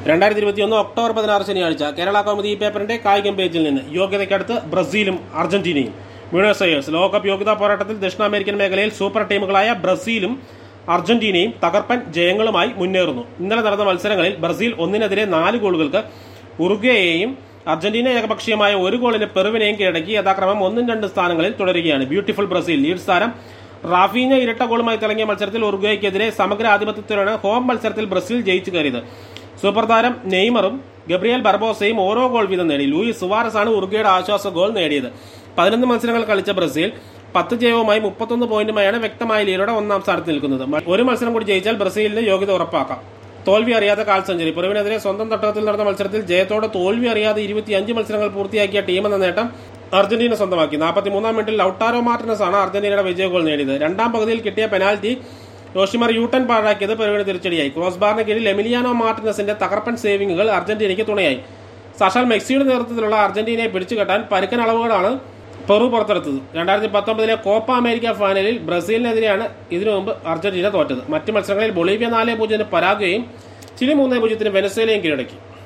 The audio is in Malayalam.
രണ്ടായിരത്തി ഇരുപത്തി ഒന്ന് ഒക്ടോബർ പതിനാറ് ശനിയാഴ്ച കേരള കൗമുദി പേപ്പറിന്റെ കായികം പേജിൽ നിന്ന് യോഗ്യതയ്ക്കടുത്ത് ബ്രസീലും അർജന്റീനയും ബ്യൂണസ് അയേഴ്സ് ലോകകപ്പ് യോഗ്യതാ പോരാട്ടത്തിൽ ദക്ഷിണ അമേരിക്കൻ മേഖലയിൽ സൂപ്പർ ടീമുകളായ ബ്രസീലും അർജന്റീനയും തകർപ്പൻ ജയങ്ങളുമായി മുന്നേറുന്നു ഇന്നലെ നടന്ന മത്സരങ്ങളിൽ ബ്രസീൽ ഒന്നിനെതിരെ നാല് ഗോളുകൾക്ക് ഉറുഗ്വേയെയും അർജന്റീന ഏകപക്ഷീയമായ ഒരു ഗോളിന് പെറുവിനെയും കീഴടക്കി യഥാക്രമം ഒന്നും രണ്ടും സ്ഥാനങ്ങളിൽ തുടരുകയാണ് ബ്യൂട്ടിഫുൾ ബ്രസീൽ ലീഡ്സ് താരം റാഫീഞ്ഞ ഇരട്ട ഗോളുമായി തിളങ്ങിയ മത്സരത്തിൽ ഉറുഗ്വേക്കെതിരെ സമഗ്ര ആധിപത്യത്തിലാണ് ഹോം മത്സരത്തിൽ ബ്രസീൽ ജയിച്ചു കയറിയത് സൂപ്പർ താരം നെയ്മറും ഗബ്രിയൽ ബർബോസയും ഓരോ ഗോൾ വീതം നേടി ലൂയിസ് സുവാരസ് ആണ് ഉറുഗ്വയുടെ ആശ്വാസ ഗോൾ നേടിയത് പതിനൊന്ന് മത്സരങ്ങൾ കളിച്ച ബ്രസീൽ പത്ത് ജയവുമായി മുപ്പത്തൊന്ന് പോയിന്റുമായാണ് വ്യക്തമായ ലീഡോടെ ഒന്നാം സ്ഥാനത്ത് നിൽക്കുന്നത് ഒരു മത്സരം കൂടി ജയിച്ചാൽ ബ്രസീലിന് യോഗ്യത ഉറപ്പാക്കാം തോൽവി അറിയാത്ത കാൽ സെഞ്ചുറി പെറുവിനെതിരെ സ്വന്തം തട്ടകത്തിൽ നടന്ന മത്സരത്തിൽ ജയത്തോടെ തോൽവി അറിയാതെ ഇരുപത്തിയഞ്ച് മത്സരങ്ങൾ പൂർത്തിയാക്കിയ ടീം എന്ന നേട്ടം അർജന്റീന സ്വന്തമാക്കി നാൽപ്പത്തിമൂന്നാം മിനിറ്റിൽ ലൌട്ടാരോ മാർട്ടിനസ് ആണ് അർജന്റീനയുടെ വിജയ ഗോൾ നേടിയത് രണ്ടാം പകുതിയിൽ കിട്ടിയ പെനാൽറ്റി യോഷിമർ യൂട്ടൻ പാഴാക്കിയത് പെറുവിന് തിരിച്ചടിയായി ക്രോസ് ബാറിന് കീഴിൽ എമിലിയാനോ മാർട്ടിനസിന്റെ തകർപ്പൻ സേവിങ്ങുകൾ അർജന്റീനയ്ക്ക് തുണയായി സഷൽ മെക്സിയുടെ നേതൃത്വത്തിലുള്ള അർജന്റീനയെ പിടിച്ചുകെട്ടാൻ പരുക്കൻ അളവുകളാണ് പെറു പുറത്തെടുത്തത് രണ്ടായിരത്തി പത്തൊമ്പതിലെ കോപ്പ അമേരിക്ക ഫൈനലിൽ ബ്രസീലിനെതിരെയാണ് ഇതിനു മുമ്പ് അർജന്റീന തോറ്റത് മറ്റ് മത്സരങ്ങളിൽ ബൊളീവിയ നാല് പൂജ്യത്തിന് പരാഗ്വയും ചിലി മൂന്ന് പൂജ്യത്തിന് വെനസ്വേലയും കീഴടക്കി